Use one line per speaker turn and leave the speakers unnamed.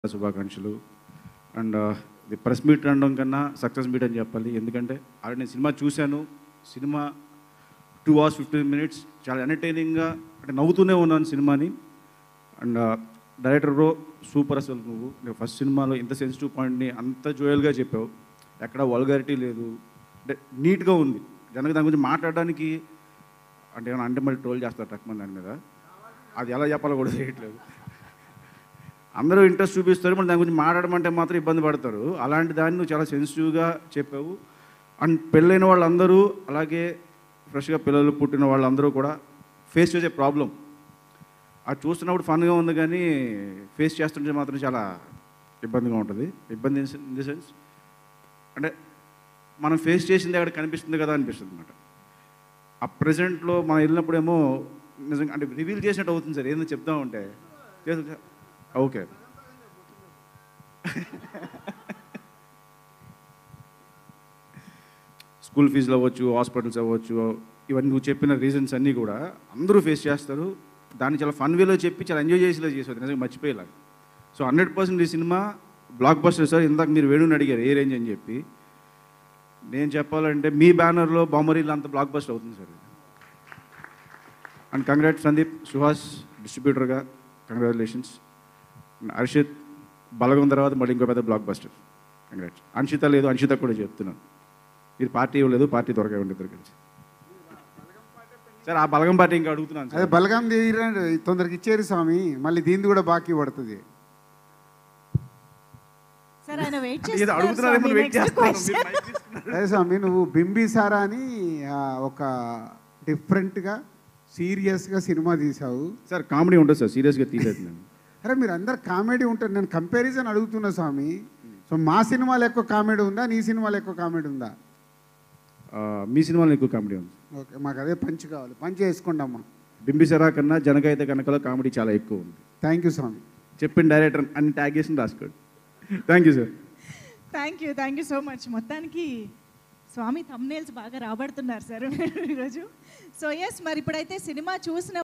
శుభాకాంక్షలు అండ్ ఇది press meet అనడం కన్నా సక్సెస్ మీట్ అని చెప్పాలి ఎందుకంటే ఆల్రెడీ నేను సినిమా చూశాను cinema two hours fifteen minutes చాలా ఎంటర్టైనింగ్గా అంటే నవ్వుతూనే ఉన్నాను సినిమాని అండ్ డైరెక్టర్ బ్రో సూపర్ అసలు నువ్వు నువ్వు ఫస్ట్ సినిమాలో ఇంత సెన్సిటివ్ పాయింట్ని అంత జోయల్గా చెప్పావు ఎక్కడ వల్గారిటీ లేదు అంటే నీట్గా ఉంది జనకి దాని గురించి మాట్లాడడానికి అంటే ఏమైనా అంటే మళ్ళీ ట్రోల్ చేస్తారు టక్మన్ దాని మీద అది ఎలా చెప్పాలో కూడా తెలియట్లేదు అందరూ ఇంట్రెస్ట్ చూపిస్తారు మరి దాని గురించి మాట్లాడమంటే మాత్రం ఇబ్బంది పడతారు అలాంటి దాన్ని నువ్వు చాలా సెన్సిటివ్గా చెప్పావు అండ్ పెళ్ళైన వాళ్ళందరూ అలాగే ఫ్రెష్గా పిల్లలు పుట్టిన వాళ్ళందరూ కూడా ఫేస్ చేసే ప్రాబ్లం అది చూస్తున్నప్పుడు ఫన్గా ఉంది కానీ ఫేస్ చేస్తుంటే మాత్రం చాలా ఇబ్బందిగా ఉంటుంది ఇబ్బంది ఇన్ ది సెన్స్ అంటే మనం ఫేస్ చేసింది అక్కడ కనిపిస్తుంది కదా అనిపిస్తుంది అనమాట ఆ ప్రజెంట్లో మనం వెళ్ళినప్పుడేమో నిజంగా అంటే రివీల్ చేసినట్టు అవుతుంది సార్ ఏందో చెప్తా ఉంటే చేస్తా- ఓకే స్కూల్ ఫీజులు అవ్వచ్చు హాస్పిటల్స్ అవ్వచ్చు ఇవన్నీ నువ్వు చెప్పిన రీజన్స్ అన్నీ కూడా అందరూ ఫేస్ చేస్తారు దాన్ని చాలా ఫన్ వేలో చెప్పి చాలా ఎంజాయ్ చేసేలా చేసేది నిజంగా మర్చిపోయేలాగా సో హండ్రెడ్ పర్సెంట్ ఈ సినిమా బ్లాక్ బస్టర్ సార్ ఇందాక మీరు వేణుని అడిగారు ఏ రేంజ్ అని చెప్పి నేను చెప్పాలంటే మీ బ్యానర్లో బొమ్మరీలు అంత బ్లాక్ బస్టర్ అవుతుంది sir and congrat Sandeep Suhas డిస్ట్రిబ్యూటర్గా కంగ్రాచులేషన్స్ హర్షిత్ బలగం తర్వాత మళ్ళీ ఇంకో పెద్ద బ్లాక్ బస్టర్ కంగ్రాట్స్ అంశిత లేదు అంశిత కూడా చెప్తున్నాను మీరు పార్టీ ఇవ్వలేదు పార్టీ త్వరగా ఇవ్వండి ఇద్దరు కలిసి సార్ ఆ బలగం పార్టీ ఇంకా అడుగుతున్నాను
అదే
సార్
బలగం తీరండి తొందరకి ఇచ్చేరు స్వామి మళ్ళీ దీనిది కూడా బాకీ పడుతుంది
సార్ ఆయన వెయిట్
అది ఏదో అడుగుతున్నారేమో వెయిట్ చేస్తున్నాను మీరు
చేస్తున్నారు
mic తీసుకున్నారు.
అదే స్వామి నువ్వు బింబిసారా అని ఆ, ఒక డిఫరెంట్గా సీరియస్గా సినిమా తీసావు
సార్ కామెడీ ఉంటుంది సార్ సీరియస్గా తీసేది నేను
అరే మీరు అందరు కామెడీ ఉంటారు నేను కంపారిజన్ అడుగుతున్నా స్వామి సో మా సినిమాలో ఎక్కువ కామెడీ ఉందా నీ సినిమాలో ఎక్కువ కామెడీ ఉందా
ఆ, మీ సినిమాలో ఎక్కువ కామెడీ ఉంది
ఓకే మాకు అదే పంచ్ కావాలి పంచ్ వేసుకోండి అమ్మా
బింబిసరా కన్నా జనకైతే కనుకలో కామెడీ చాలా ఎక్కువ ఉంది
థ్యాంక్ యూ స్వామి
చెప్పిన డైరెక్టర్ అన్ని ట్యాగ్ చేసి రాసుకోండి thank you sir
thank you thank you so much మొత్తానికి స్వామి థంబ్నేల్స్ బాగా రాబడుతున్నారు సార్ ఈరోజు సో ఎస్ మరి ఇప్పుడైతే సినిమా చూసిన